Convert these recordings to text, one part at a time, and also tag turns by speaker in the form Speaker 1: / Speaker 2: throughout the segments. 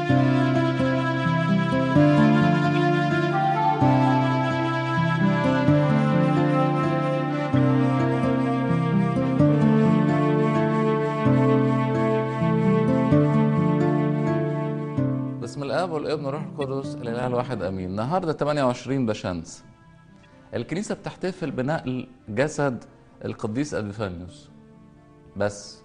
Speaker 1: بسم الاب والابن والروح القدس الاله الواحد امين النهارده 28 بشمس الكنيسه بتحتفل بنقل جسد القديس ابيفانيوس بس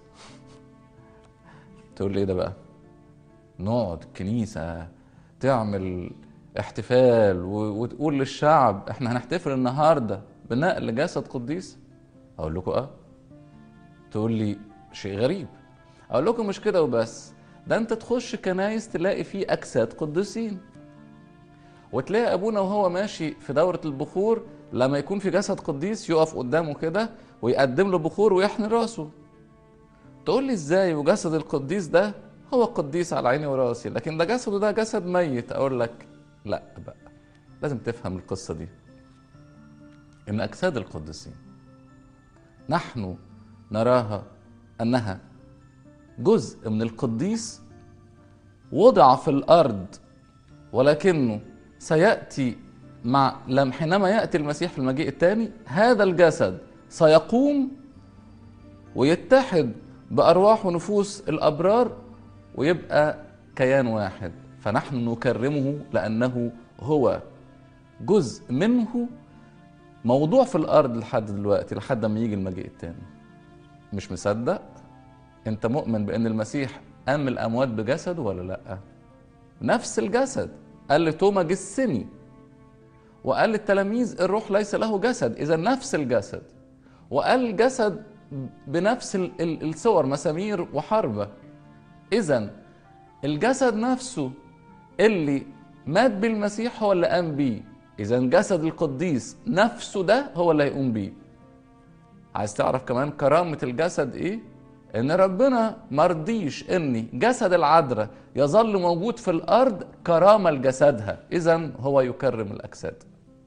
Speaker 1: تقول لي ايه ده بقى نقعد الكنيسه تعمل احتفال و- وتقول للشعب احنا هنحتفل النهارده بنقل جسد قديس اقول لكم اه تقول لي شيء غريب اقول لكم مش كده وبس ده انت تخش كنايس تلاقي فيه اجساد قديسين وتلاقي ابونا وهو ماشي في دوره البخور لما يكون في جسد قديس يقف قدامه كده ويقدم له بخور ويحني راسه تقول لي ازاي وجسد القديس ده هو قديس على عيني وراسي لكن ده جسده ده جسد ميت اقول لك لا بقى لازم تفهم القصه دي ان اجساد القديسين نحن نراها انها جزء من القديس وضع في الارض ولكنه سياتي مع لم حينما ياتي المسيح في المجيء الثاني هذا الجسد سيقوم ويتحد بارواح ونفوس الابرار ويبقى كيان واحد فنحن نكرمه لانه هو جزء منه موضوع في الارض لحد دلوقتي لحد ما يجي المجيء الثاني مش مصدق انت مؤمن بان المسيح قام من الاموات بجسده ولا لا نفس الجسد قال لتوما جسني وقال للتلاميذ الروح ليس له جسد اذا نفس الجسد وقال الجسد بنفس ال- ال- الصور مسامير وحربة اذا الجسد نفسه اللي مات بالمسيح هو اللي قام بيه اذا جسد القديس نفسه ده هو اللي هيقوم بيه عايز تعرف كمان كرامة الجسد ايه ان ربنا مرضيش ان جسد العذراء يظل موجود في الارض كرامة لجسدها اذا هو يكرم الاجساد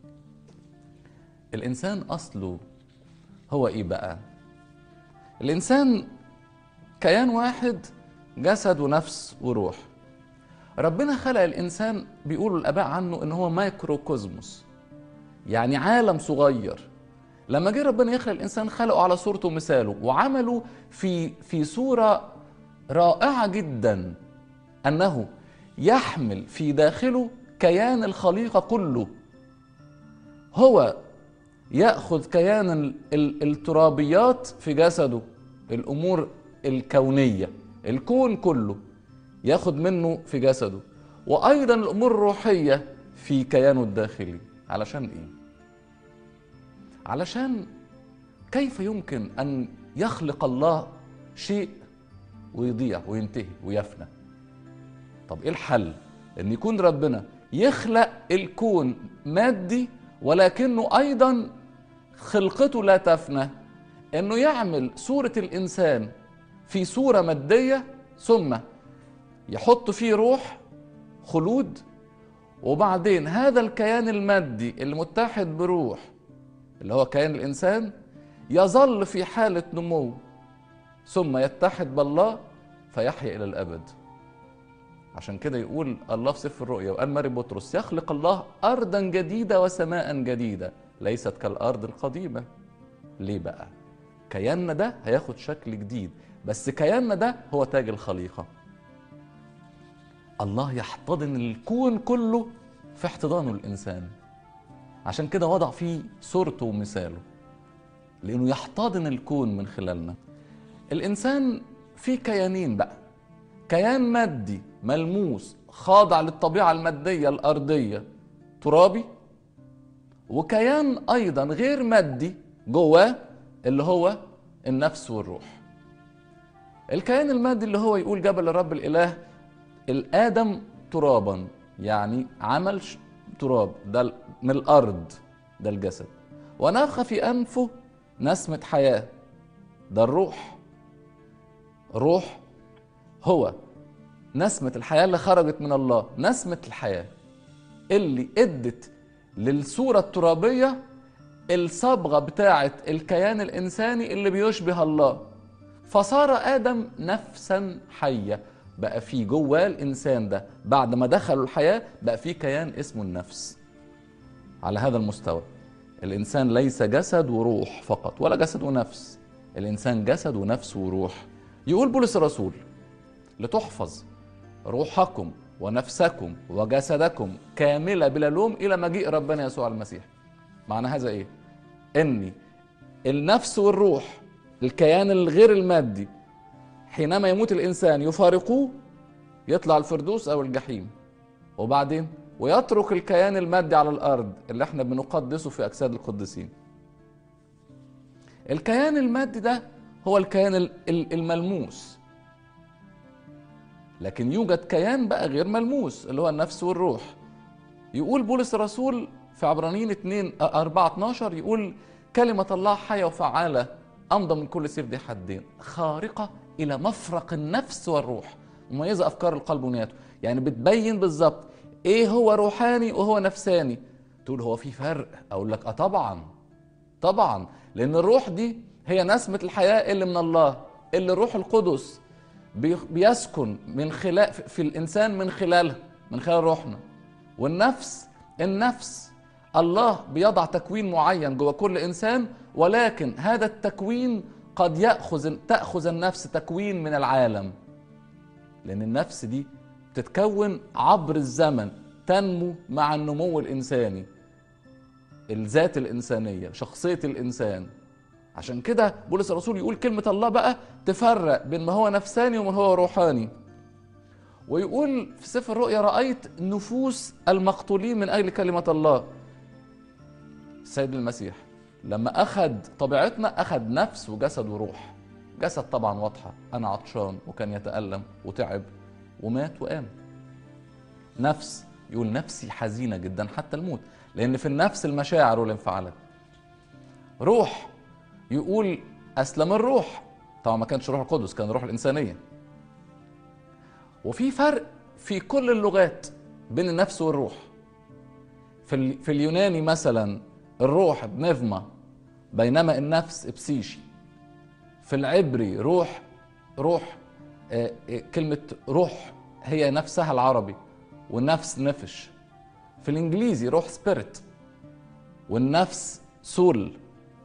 Speaker 1: الانسان اصله هو ايه بقى الانسان كيان واحد جسد ونفس وروح ربنا خلق الانسان بيقولوا الاباء عنه ان هو مايكروكوزموس يعني عالم صغير لما جه ربنا يخلق الانسان خلقه على صورته ومثاله وعمله في في صوره رائعه جدا انه يحمل في داخله كيان الخليقه كله هو ياخذ كيان ال- ال- الترابيات في جسده الامور الكونيه الكون كله ياخد منه في جسده وايضا الامور الروحيه في كيانه الداخلي علشان ايه علشان كيف يمكن ان يخلق الله شيء ويضيع وينتهي ويفنى طب ايه الحل ان يكون ربنا يخلق الكون مادي ولكنه ايضا خلقته لا تفنى انه يعمل صورة الانسان في صورة مادية ثم يحط فيه روح خلود وبعدين هذا الكيان المادي المتحد بروح اللي هو كيان الانسان يظل في حالة نمو ثم يتحد بالله فيحيا الى الابد عشان كده يقول الله في سفر الرؤيا وقال ماري بطرس يخلق الله ارضا جديده وسماء جديده ليست كالارض القديمه ليه بقى كياننا ده هياخد شكل جديد بس كياننا ده هو تاج الخليقه الله يحتضن الكون كله في احتضانه الانسان عشان كده وضع فيه صورته ومثاله لانه يحتضن الكون من خلالنا الانسان فيه كيانين بقى كيان مادي ملموس خاضع للطبيعه الماديه الارضيه ترابي وكيان ايضا غير مادي جواه اللي هو النفس والروح الكيان المادي اللي هو يقول جبل الرب الاله الادم ترابا يعني عمل ش- تراب ده ال- من الارض ده الجسد ونفخ في انفه نسمه حياه ده الروح روح هو نسمة الحياة اللي خرجت من الله نسمة الحياة اللي ادت للصورة الترابية الصبغة بتاعة الكيان الإنساني اللي بيشبه الله فصار آدم نفسا حية بقى في جواه الانسان ده بعد ما دخلوا الحياه بقى في كيان اسمه النفس على هذا المستوى الانسان ليس جسد وروح فقط ولا جسد ونفس الانسان جسد ونفس وروح يقول بولس الرسول لتحفظ روحكم ونفسكم وجسدكم كامله بلا لوم الى مجيء ربنا يسوع المسيح معنى هذا ايه اني النفس والروح الكيان الغير المادي حينما يموت الانسان يفارقوه يطلع الفردوس او الجحيم وبعدين ويترك الكيان المادي على الارض اللي احنا بنقدسه في اجساد القديسين الكيان المادي ده هو الكيان الملموس لكن يوجد كيان بقى غير ملموس اللي هو النفس والروح يقول بولس الرسول في عبرانيين 2 4 12 يقول كلمة الله حية وفعالة أمضى من كل سيف ذي حدين خارقة إلى مفرق النفس والروح مميزة أفكار القلب ونياته يعني بتبين بالظبط إيه هو روحاني وهو نفساني تقول هو في فرق أقول لك أه طبعا طبعا لأن الروح دي هي نسمة الحياة اللي من الله اللي الروح القدس بيسكن من خلال في الإنسان من خلالها من خلال روحنا والنفس النفس الله بيضع تكوين معين جوه كل انسان ولكن هذا التكوين قد ياخذ تاخذ النفس تكوين من العالم لان النفس دي تتكون عبر الزمن تنمو مع النمو الانساني الذات الانسانيه شخصيه الانسان عشان كده بولس الرسول يقول كلمه الله بقى تفرق بين ما هو نفساني وما هو روحاني ويقول في سفر الرؤيا رايت نفوس المقتولين من اجل كلمه الله السيد المسيح لما أخذ طبيعتنا أخذ نفس وجسد وروح جسد طبعا واضحة أنا عطشان وكان يتألم وتعب ومات وقام نفس يقول نفسي حزينة جدا حتى الموت لأن في النفس المشاعر والانفعالات روح يقول أسلم الروح طبعا ما كانش روح القدس كان روح الإنسانية وفي فرق في كل اللغات بين النفس والروح في, في اليوناني مثلا الروح بنظمة بينما النفس بسيشي في العبري روح روح آه، آه، كلمة روح هي نفسها العربي والنفس نفش في الانجليزي روح سبيريت والنفس سول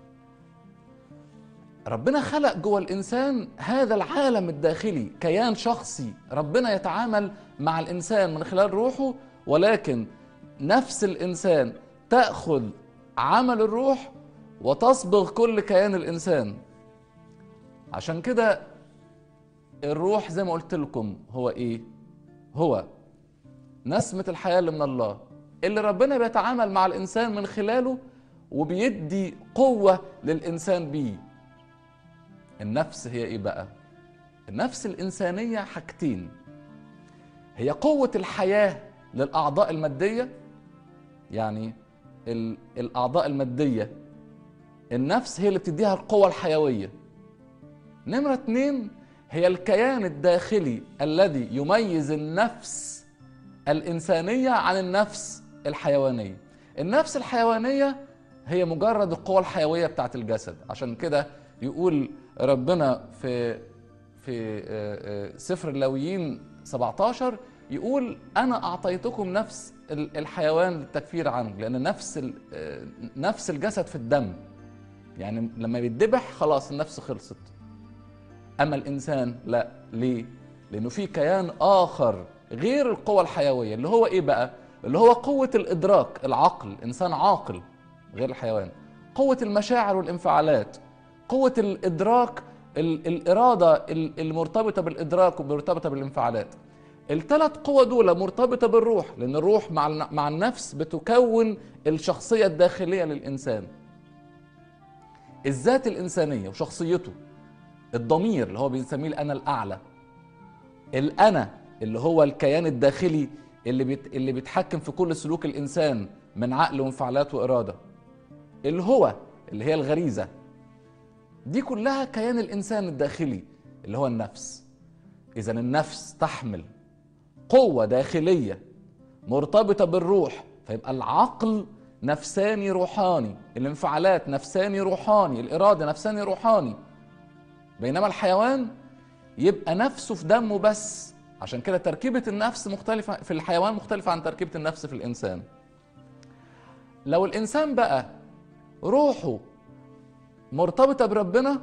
Speaker 1: ربنا خلق جوه الانسان هذا العالم الداخلي كيان شخصي ربنا يتعامل مع الانسان من خلال روحه ولكن نفس الانسان تاخذ عمل الروح وتصبغ كل كيان الانسان عشان كده الروح زي ما قلت لكم هو ايه هو نسمة الحياة اللي من الله اللي ربنا بيتعامل مع الإنسان من خلاله وبيدي قوة للإنسان بيه النفس هي إيه بقى؟ النفس الإنسانية حاجتين هي قوة الحياة للأعضاء المادية يعني الأعضاء المادية النفس هي اللي بتديها القوة الحيوية نمرة اتنين هي الكيان الداخلي الذي يميز النفس الإنسانية عن النفس الحيوانية النفس الحيوانية هي مجرد القوة الحيوية بتاعت الجسد عشان كده يقول ربنا في في آه، آه، سفر اللاويين 17 يقول انا اعطيتكم نفس الحيوان للتكفير عنه لان نفس آه، نفس الجسد في الدم يعني لما بيتذبح خلاص النفس خلصت اما الانسان لا ليه لانه في كيان اخر غير القوى الحيويه اللي هو ايه بقى اللي هو قوه الادراك العقل انسان عاقل غير الحيوان قوه المشاعر والانفعالات قوه الادراك الاراده المرتبطه بالادراك ومرتبطه بالانفعالات الثلاث قوى دول مرتبطة بالروح لأن الروح مع مع النفس بتكون الشخصية الداخلية للإنسان الذات الإنسانية وشخصيته الضمير اللي هو بنسميه الأنا الأعلى الأنا اللي هو الكيان الداخلي اللي بيت اللي بيتحكم في كل سلوك الإنسان من عقل وانفعالات وإرادة الهو اللي هي الغريزة دي كلها كيان الإنسان الداخلي اللي هو النفس إذا النفس تحمل قوة داخلية مرتبطة بالروح فيبقى العقل نفساني روحاني الانفعالات نفساني روحاني الإرادة نفساني روحاني بينما الحيوان يبقى نفسه في دمه بس عشان كده تركيبة النفس مختلفة في الحيوان مختلفة عن تركيبة النفس في الإنسان لو الإنسان بقى روحه مرتبطة بربنا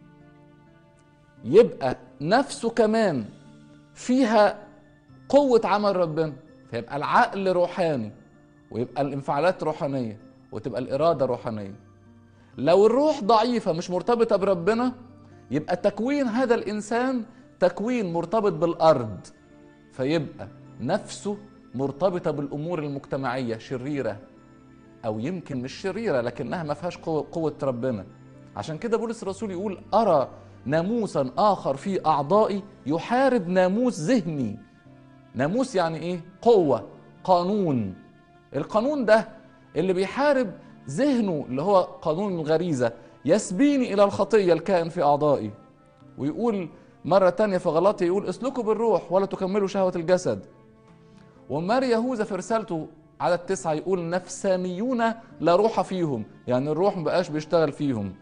Speaker 1: يبقى نفسه كمان فيها قوة عمل ربنا فيبقى العقل روحاني ويبقى الانفعالات روحانية وتبقى الإرادة روحانية لو الروح ضعيفة مش مرتبطة بربنا يبقى تكوين هذا الإنسان تكوين مرتبط بالأرض فيبقى نفسه مرتبطة بالأمور المجتمعية شريرة أو يمكن مش شريرة لكنها ما فيهاش قوة, قوة ربنا عشان كده بولس الرسول يقول أرى ناموسا آخر في أعضائي يحارب ناموس ذهني ناموس يعني إيه؟ قوة قانون القانون ده اللي بيحارب ذهنه اللي هو قانون الغريزة يسبيني إلى الخطية الكائن في أعضائي ويقول مرة تانية في غلطي يقول اسلكوا بالروح ولا تكملوا شهوة الجسد ومار يهوذا في رسالته عدد تسعة يقول نفسانيون لا روح فيهم يعني الروح مبقاش بيشتغل فيهم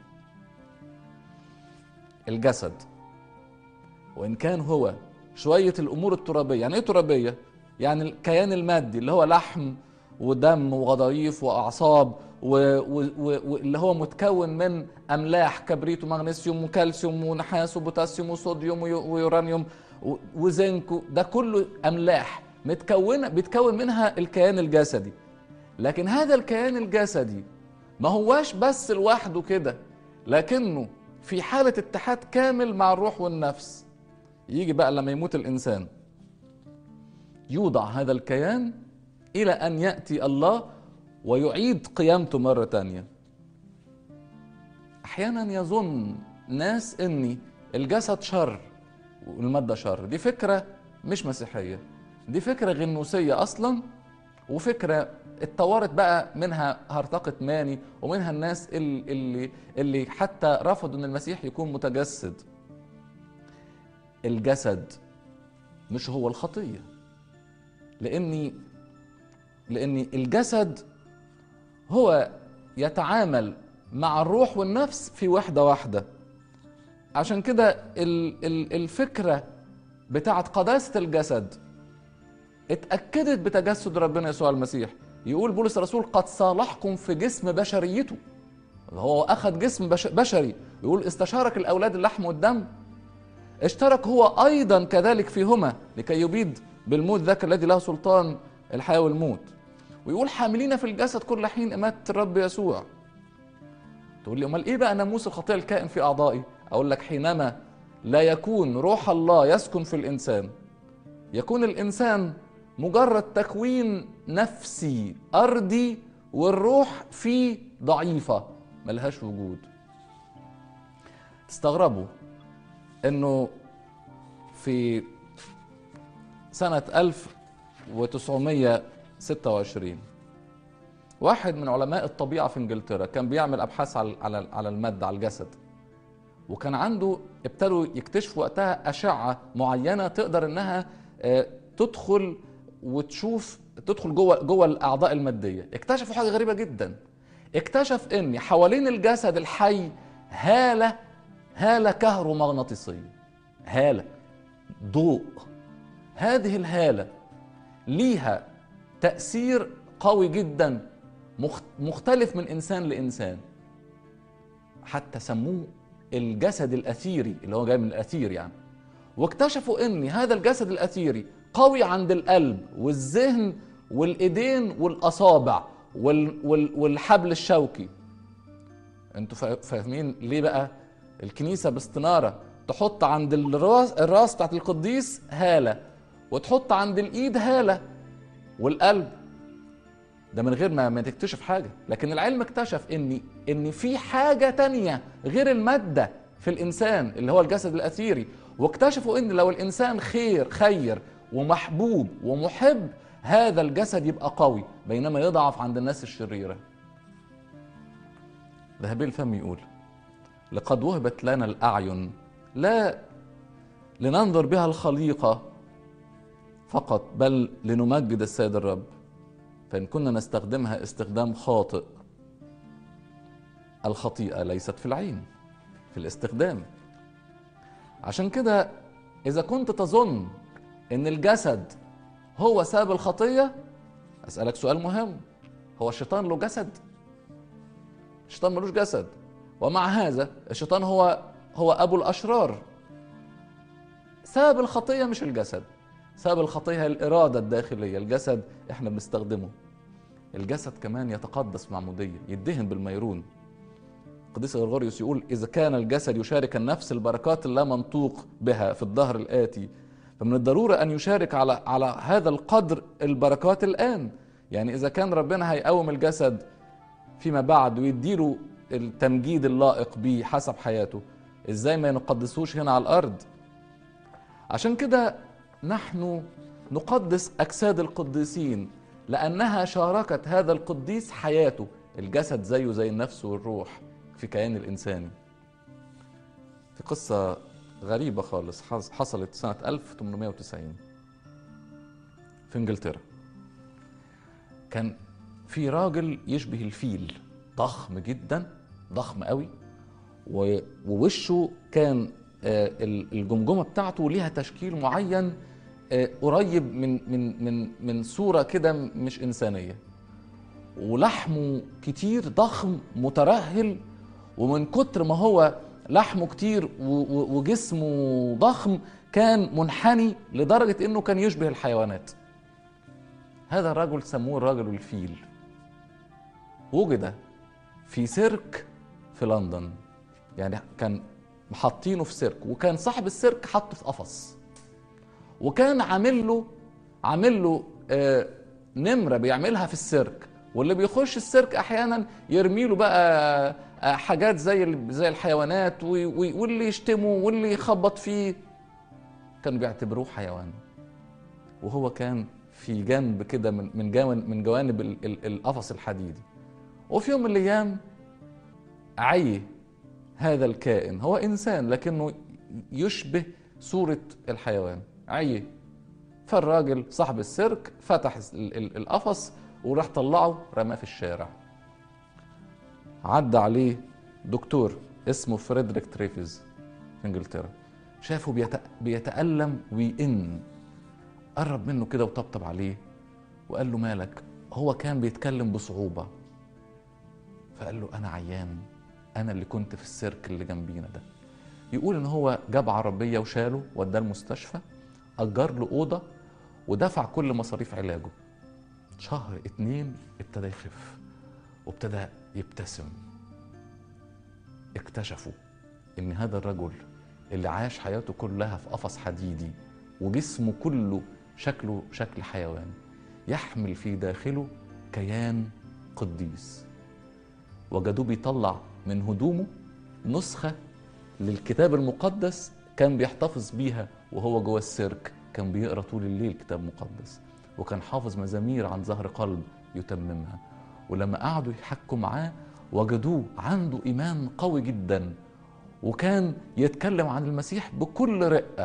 Speaker 1: الجسد وإن كان هو شوية الأمور الترابية يعني إيه ترابية؟ يعني الكيان المادي اللي هو لحم ودم وغضاريف وأعصاب واللي هو متكون من أملاح كبريت ومغنيسيوم وكالسيوم ونحاس وبوتاسيوم وصوديوم ويورانيوم وزنك ده كله أملاح متكونة بيتكون منها الكيان الجسدي لكن هذا الكيان الجسدي ما هواش بس لوحده كده لكنه في حالة اتحاد كامل مع الروح والنفس يجي بقى لما يموت الإنسان يوضع هذا الكيان إلى أن يأتي الله ويعيد قيامته مرة تانية أحيانا يظن ناس أني الجسد شر والمادة شر دي فكرة مش مسيحية دي فكرة غنوسية أصلا وفكرة اتطورت بقى منها هرطقة ماني ومنها الناس اللي, اللي, اللي حتى رفضوا ان المسيح يكون متجسد الجسد مش هو الخطية لاني لان الجسد هو يتعامل مع الروح والنفس في وحدة واحدة عشان كده الفكرة بتاعت قداسة الجسد اتأكدت بتجسد ربنا يسوع المسيح يقول بولس الرسول قد صالحكم في جسم بشريته هو أخذ جسم بشري يقول استشارك الأولاد اللحم والدم اشترك هو أيضا كذلك فيهما لكي يبيد بالموت ذاك الذي له سلطان الحياة والموت ويقول حاملين في الجسد كل حين إماتة الرب يسوع تقول لي امال ايه بقى ناموس الخطيه الكائن في اعضائي اقول لك حينما لا يكون روح الله يسكن في الانسان يكون الانسان مجرد تكوين نفسي ارضي والروح فيه ضعيفه ملهاش وجود تستغربوا انه في سنه 1926 واحد من علماء الطبيعه في انجلترا كان بيعمل ابحاث على على على الماده على الجسد وكان عنده ابتدوا يكتشفوا وقتها اشعه معينه تقدر انها تدخل وتشوف تدخل جوه جوه الاعضاء الماديه اكتشفوا حاجه غريبه جدا اكتشف ان حوالين الجسد الحي هاله هاله كهرومغناطيسيه هاله ضوء هذه الهاله ليها تاثير قوي جدا مختلف من انسان لانسان حتى سموه الجسد الاثيري اللي هو جاي من الاثير يعني واكتشفوا ان هذا الجسد الاثيري قوي عند القلب والذهن والايدين والاصابع وال وال والحبل الشوكي انتوا فاهمين ليه بقى الكنيسه باستناره تحط عند الراس الراس بتاعت القديس هاله وتحط عند الايد هاله والقلب ده من غير ما ما تكتشف حاجه لكن العلم اكتشف ان ان في حاجه تانية غير الماده في الانسان اللي هو الجسد الاثيري واكتشفوا ان لو الانسان خير خير ومحبوب ومحب هذا الجسد يبقى قوي بينما يضعف عند الناس الشريره ذهبي الفم يقول لقد وهبت لنا الاعين لا لننظر بها الخليقه فقط بل لنمجد السيد الرب فإن كنا نستخدمها استخدام خاطئ الخطيئة ليست في العين في الاستخدام عشان كده إذا كنت تظن ان الجسد هو سبب الخطيه اسالك سؤال مهم هو الشيطان له جسد الشيطان ملوش جسد ومع هذا الشيطان هو هو ابو الاشرار سبب الخطيه مش الجسد سبب الخطيه هي الاراده الداخليه الجسد احنا بنستخدمه الجسد كمان يتقدس معموديه يدهن بالميرون القديس غرغوريوس يقول اذا كان الجسد يشارك النفس البركات اللا منطوق بها في الظهر الاتي فمن الضروره ان يشارك على على هذا القدر البركات الان يعني اذا كان ربنا هيقوم الجسد فيما بعد ويديله التمجيد اللائق بيه حسب حياته ازاي ما نقدسوش هنا على الارض عشان كده نحن نقدس اجساد القديسين لانها شاركت هذا القديس حياته الجسد زيه زي النفس والروح في كيان الانساني في قصه غريبه خالص حصلت سنه 1890 في انجلترا كان في راجل يشبه الفيل ضخم جدا ضخم قوي ووشه كان الجمجمه بتاعته ليها تشكيل معين قريب من من من من صوره كده مش انسانيه ولحمه كتير ضخم مترهل ومن كتر ما هو لحمه كتير وجسمه ضخم كان منحني لدرجه انه كان يشبه الحيوانات هذا الرجل سموه الرجل الفيل وجد في سيرك في لندن يعني كان محطينه في سيرك وكان صاحب السيرك حطه في قفص وكان عامل له عامل له آه نمره بيعملها في السيرك واللي بيخش السيرك احيانا يرمي له بقى آه حاجات زي زي الحيوانات واللي يشتمه واللي يخبط فيه كانوا بيعتبروه حيوان وهو كان في جنب كده من من جوانب من جوانب القفص الحديدي وفي يوم من الايام عي هذا الكائن هو انسان لكنه يشبه صوره الحيوان عي فالراجل صاحب السيرك فتح القفص وراح طلعه رماه في الشارع عدى عليه دكتور اسمه فريدريك تريفيز في انجلترا شافه بيتألم ويئن قرب منه كده وطبطب عليه وقال له مالك هو كان بيتكلم بصعوبة فقال له أنا عيان أنا اللي كنت في السيرك اللي جنبينا ده يقول إن هو جاب عربية وشاله وداه المستشفى أجر له أوضة ودفع كل مصاريف علاجه شهر اتنين ابتدى يخف وابتدى يبتسم اكتشفوا ان هذا الرجل اللي عاش حياته كلها في قفص حديدي وجسمه كله شكله شكل حيوان يحمل في داخله كيان قديس وجدوه بيطلع من هدومه نسخة للكتاب المقدس كان بيحتفظ بيها وهو جوه السيرك كان بيقرا طول الليل كتاب مقدس وكان حافظ مزامير عن ظهر قلب يتممها ولما قعدوا يحكوا معاه وجدوه عنده ايمان قوي جدا وكان يتكلم عن المسيح بكل رقه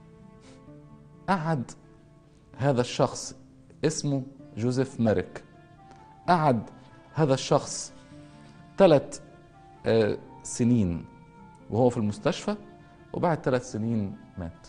Speaker 1: قعد هذا الشخص اسمه جوزيف ميريك قعد هذا الشخص ثلاث سنين وهو في المستشفى وبعد ثلاث سنين مات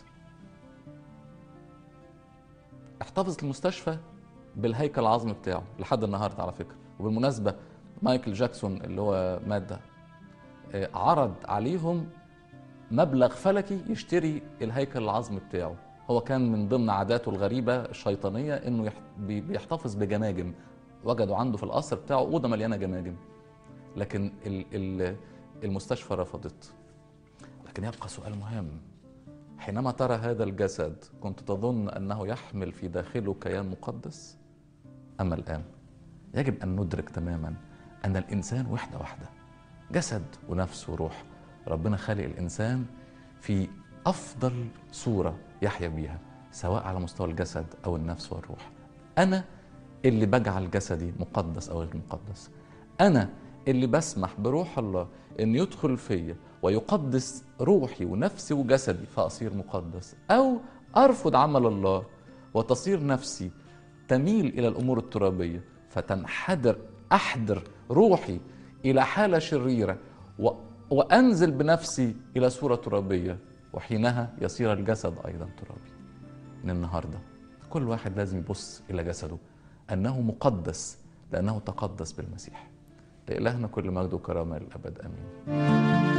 Speaker 1: احتفظت المستشفى بالهيكل العظمي بتاعه لحد النهارده على فكره وبالمناسبه مايكل جاكسون اللي هو مات ده عرض عليهم مبلغ فلكي يشتري الهيكل العظمي بتاعه هو كان من ضمن عاداته الغريبه الشيطانيه انه بيحتفظ بجماجم وجدوا عنده في القصر بتاعه اوضه مليانه جماجم لكن المستشفى رفضت لكن يبقى سؤال مهم حينما ترى هذا الجسد كنت تظن انه يحمل في داخله كيان مقدس اما الان يجب ان ندرك تماما ان الانسان وحده واحده جسد ونفس وروح ربنا خلق الانسان في افضل صوره يحيا بيها سواء على مستوى الجسد او النفس والروح انا اللي بجعل جسدي مقدس او غير مقدس انا اللي بسمح بروح الله ان يدخل فيا ويقدس روحي ونفسي وجسدي فاصير مقدس او ارفض عمل الله وتصير نفسي تميل الى الامور الترابيه فتنحدر احدر روحي الى حاله شريره و... وانزل بنفسي الى صوره ترابيه وحينها يصير الجسد ايضا ترابي من النهارده كل واحد لازم يبص الى جسده انه مقدس لانه تقدس بالمسيح لإلهنا كل مجد وكرامه للابد امين